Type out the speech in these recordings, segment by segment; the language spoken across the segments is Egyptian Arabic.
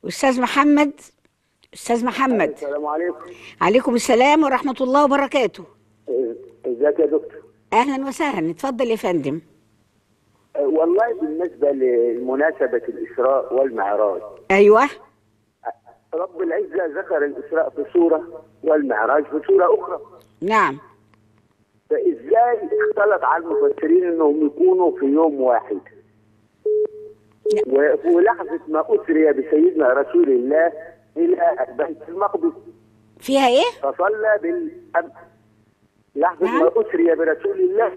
استاذ محمد استاذ محمد السلام عليكم عليكم السلام ورحمه الله وبركاته ازيك يا دكتور اهلا وسهلا اتفضل يا فندم أه، والله بالنسبه لمناسبه الاسراء والمعراج ايوه رب العزه ذكر الاسراء في سوره والمعراج في سوره اخرى نعم فازاي اختلط على المفسرين انهم يكونوا في يوم واحد و- ولحظه ما اسري بسيدنا رسول الله الى بيت المقدس فيها ايه فصلى بالأم... لحظه نعم. ما اسري برسول الله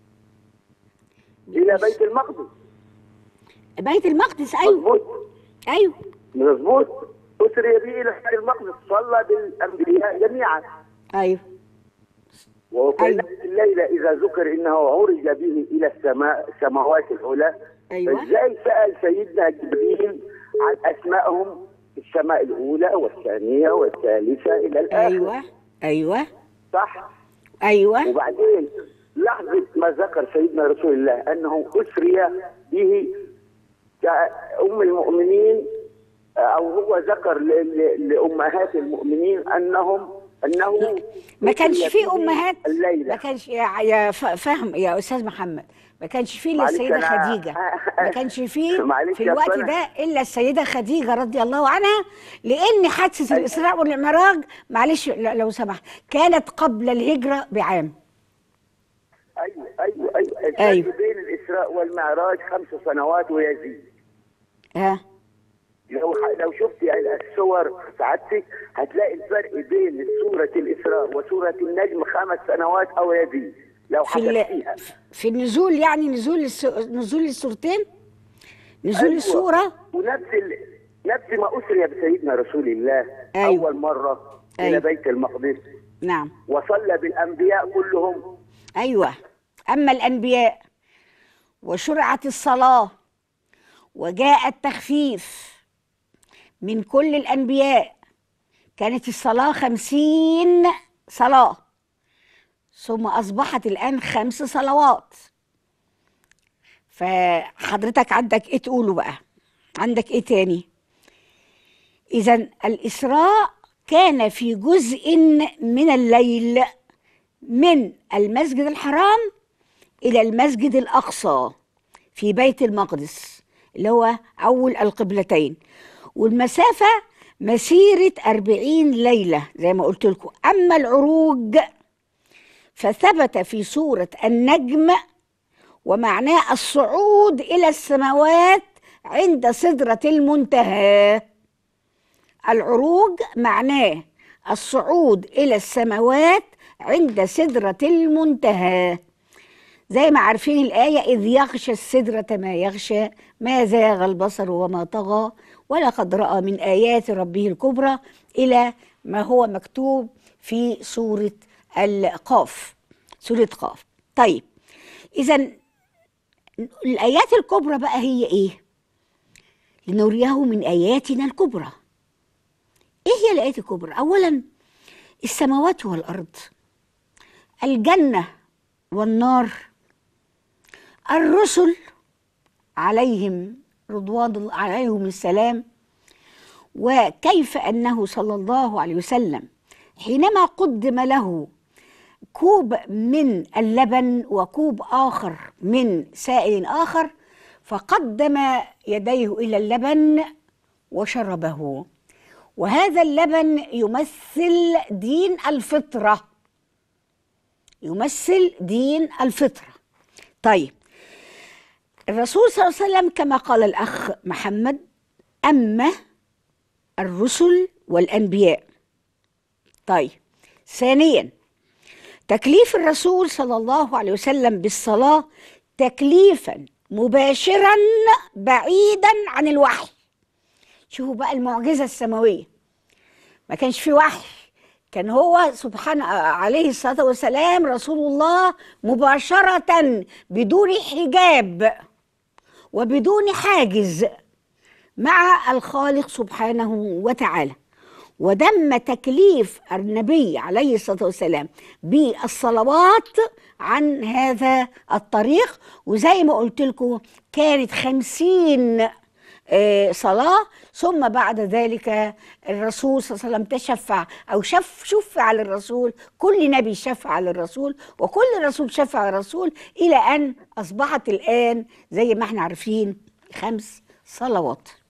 الى بيت المقدس بيت المقدس ايوه مظبوط ايوه مظبوط اسري به الى بيت المقدس صلى بالانبياء جميعا ايوه وفي أيوة. نفس الليله اذا ذكر انه عرج به الى السماء السماوات العلى أيوة. ازاي سال سيدنا جبريل عن اسمائهم في السماء الاولى والثانيه والثالثه الى الاخر ايوه ايوه صح ايوه وبعدين لحظه ما ذكر سيدنا رسول الله انه اسري به كأم المؤمنين او هو ذكر ل- ل- لامهات المؤمنين انهم انه ما كانش أسري فيه به امهات الليله ما كانش يا يا ف- فاهم يا استاذ محمد ما كانش فيه الا معلش السيده أنا- خديجه ما كانش فيه معلش في يا الوقت فندم. ده الا السيده خديجه رضي الله عنها لان حادثه الاسراء والمعراج معلش ل- لو سمحت كانت قبل الهجره بعام ايوه ايوه ايوه الفرق أيوة. بين الاسراء والمعراج خمس سنوات ويزيد ها لو لو شفت الصور سعادتك هتلاقي الفرق بين سوره الاسراء وسوره النجم خمس سنوات او يزيد لو في حسبتيها ال- في النزول يعني نزول الس- نزول السورتين نزول أيوة. السوره ونفس ال... نفس ما اسري بسيدنا رسول الله أيوة. اول مره أيوة. الى بيت المقدس نعم وصلى بالانبياء كلهم ايوه اما الانبياء وشرعت الصلاه وجاء التخفيف من كل الانبياء كانت الصلاه خمسين صلاه ثم اصبحت الان خمس صلوات فحضرتك عندك ايه تقوله بقى عندك ايه تاني اذا الاسراء كان في جزء من الليل من المسجد الحرام إلى المسجد الأقصى في بيت المقدس اللي هو أول القبلتين والمسافة مسيرة أربعين ليلة زي ما قلت لكم أما العروج فثبت في سورة النجم ومعناه الصعود إلى السماوات عند سدرة المنتهى العروج معناه الصعود إلى السماوات عند سدرة المنتهى زي ما عارفين الآية إذ يغشى السدرة ما يغشى ما زاغ البصر وما طغى ولقد رأى من آيات ربه الكبرى إلى ما هو مكتوب في سورة القاف سورة قاف طيب إذا الآيات الكبرى بقى هي إيه؟ لنريه من آياتنا الكبرى إيه هي الآيات الكبرى؟ أولا السماوات والأرض الجنة والنار الرسل عليهم رضوان الله- عليهم السلام وكيف انه صلى الله عليه وسلم حينما قدم له كوب من اللبن وكوب اخر من سائل اخر فقدم يديه الى اللبن وشربه وهذا اللبن يمثل دين الفطره يمثل دين الفطره طيب الرسول صلى الله عليه وسلم كما قال الاخ محمد اما الرسل والانبياء طيب ثانيا تكليف الرسول صلى الله عليه وسلم بالصلاه تكليفا مباشرا بعيدا عن الوحي شوفوا بقى المعجزه السماويه ما كانش في وحي كان هو سبحانه عليه الصلاه والسلام رسول الله مباشره بدون حجاب وبدون حاجز مع الخالق سبحانه وتعالى ودم تكليف النبي عليه الصلاه والسلام بالصلوات عن هذا الطريق وزي ما قلت لكم كانت خمسين آه، صلاة ثم بعد ذلك الرسول صلى الله عليه وسلم تشفع أو شف شفع للرسول كل نبي شفع للرسول وكل رسول شفع للرسول إلى أن أصبحت الآن زي ما احنا عارفين خمس صلوات